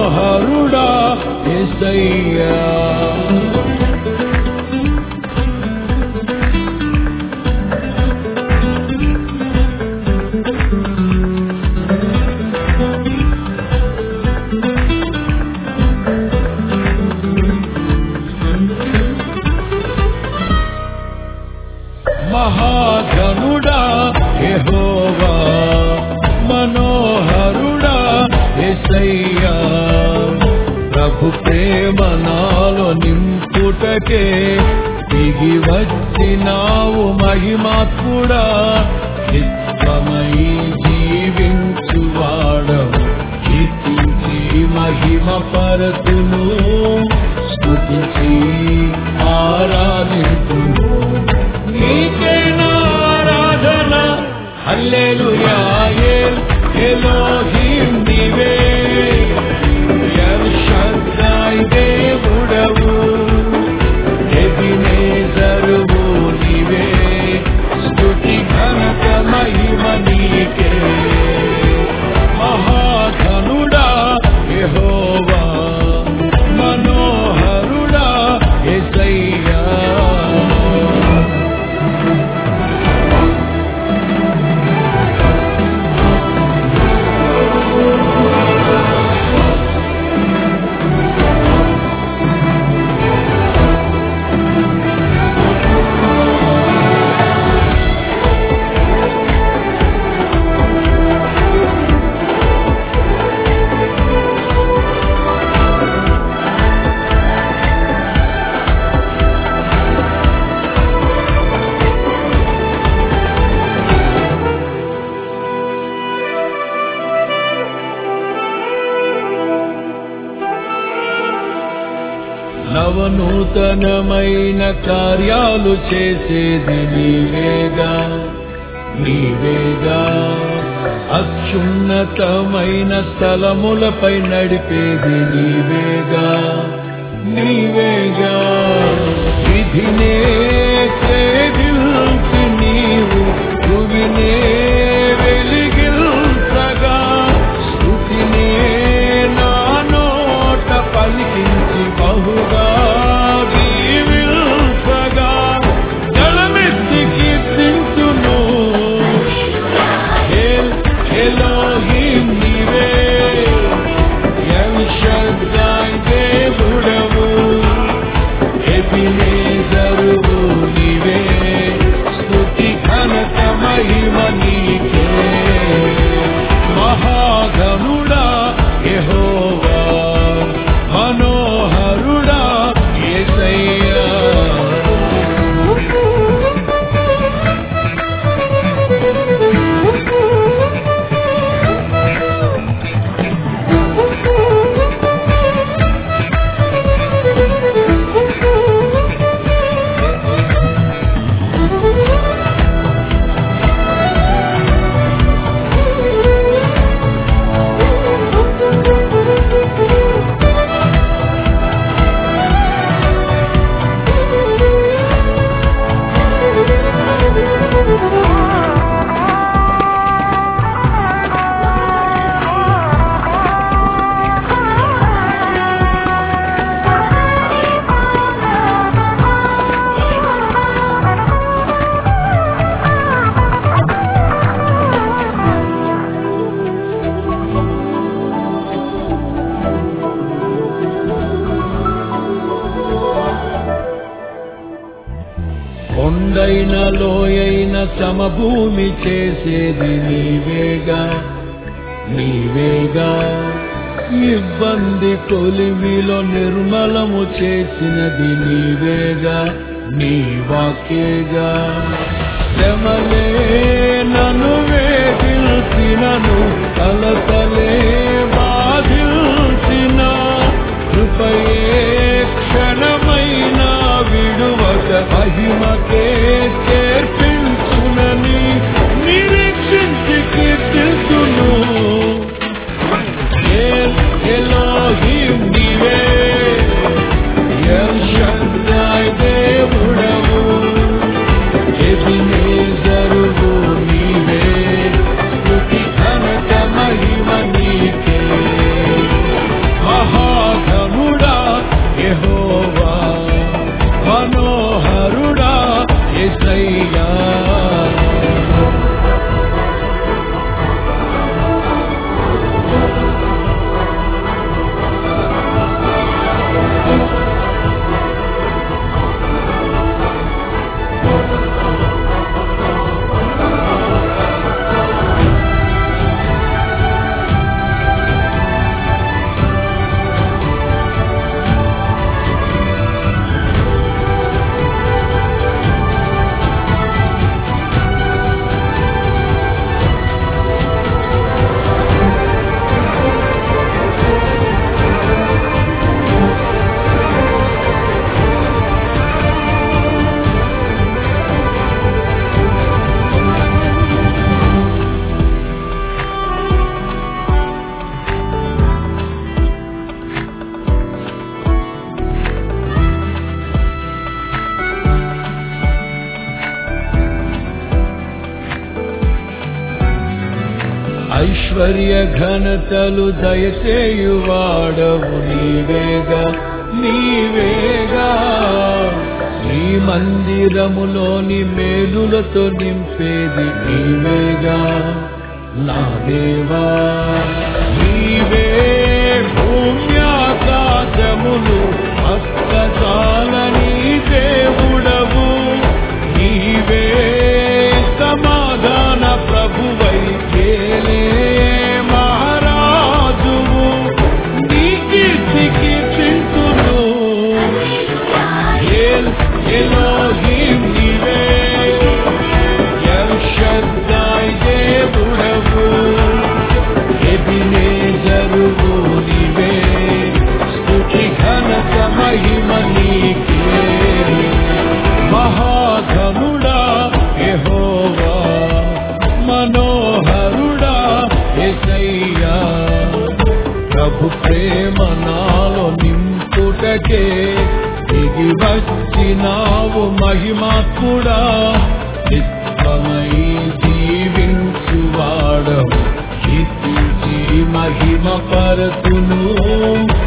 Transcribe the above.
మనోహరుడా ఎసయ్యా మహాగణుడా యెహోవా మనోహరుడా ఎసయ్యా ప్రభు ప్రేమ నాలో నింపుటకే దిగి వచ్చినావు మహిమాత్ముడా నిత్యమై జీవించువాడవు కీర్తించి మహిమ పరతును స్తుతించి ఆరాధించును నీకే నా ఆరాధన హల్లెలూయా ఎల్ ఎలోహిం నీవే ఎల్ షద్దాయ్ దేవుడవు ఎబినేజరువు నీవే స్తుతి ఘనత మహిమ నీకే మహాధనుడా యెహోవా మనోహరుడా యేసయ్యా నవనూతనమైన కార్యాలు చేసేది నీవేగా నీవేగా అత్యున్నతమైన స్థలములపై నడిపేది నీవేగా నీవేగా విధినే ఛేదించి నీవు భువినే వెలిగిల్చగా స్థుతినే నా నోట పలికించి బహుగా దీవిల్చగా జలమెత్తి కీర్తించును ఎల్ ఎలోహిం నీవే ఎల్ షద్దాయ్ దేవుడవు ఎబినేజరువు నీవే స్తుతి ఘనత మహిమ నీకే మహాగణుడా యెహోవా మనోహరుడా యేసయ్యా కొండైన లోయైన సమభూమి చేసేది నీవేగా నీవేగా ఇబ్బంది కొలిమిలో నిర్మలము చేసినది నీవేగా నీ వాక్యేగా శ్రమలే నన్ను వేధిల్చినను కలతలే బాధిల్చిన కృపయే క్షణమైన విడువక మహిమకే చేర్పించునని నిరీక్షించి కీర్తిస్తును ఎల్ ఎలోహిం నీవే ఎల్ షద్దాయ్ దేవుడవు ఎబినేజరువు నీవే స్తుతి ఘనత మహిమ ఐశ్వర్య ఘనతలు దయచేయువాడవు నీవేగా నీవేగా నీ మందిరములోని మేలులతో నింపేది నీవేగా నా దేవా నీవే భూమ్యాకాశములు హస్తచాలని దేవుడవు నీవే సమాధాన ప్రభువై చేలే మహారాజువు నీ కీర్తి కీర్తింతును ఎల్ ఎలోహిం నీవే ఎల్ షద్దాయ్ దేవుడవు ఎబినేజరువు నీవే స్తుతి ఘనత మహిమ నీకే మహాఘనుడా యెహోవా మనోహరుడా యేసయ్యా ప్రభు ప్రేమ నాలో నింపుటకే దిగి వచ్చినావు మహిమాత్ముడా నిత్యమై జీవించువాడవు కీర్తించి మహిమ పరతును